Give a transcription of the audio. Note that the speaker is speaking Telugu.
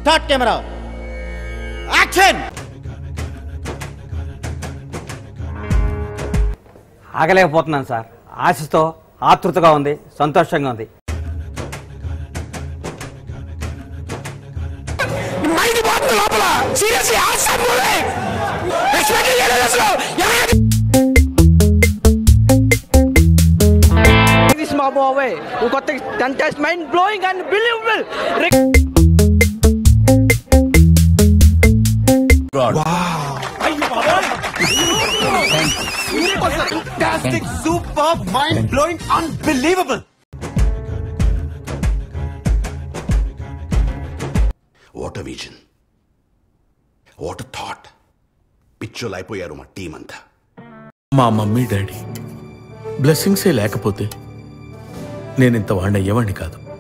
స్టార్ట్ కెమెరా యాక్షన్ ఆగలేకపోతున్నాను సార్ ఆశతో ఆతృతగా ఉంది సంతోషంగా ఉంది this mob away. We got the contest mind blowing and believable. Fantastic, super, mind blowing, unbelievable. What a vision what a thought పిచ్చోలు అయిపోయారు మా టీం అంతా మా మమ్మీ డాడీ బ్లెస్సింగ్సే లేకపోతే నేను ఇంత వాడిని అయ్యేవాడిని కాదు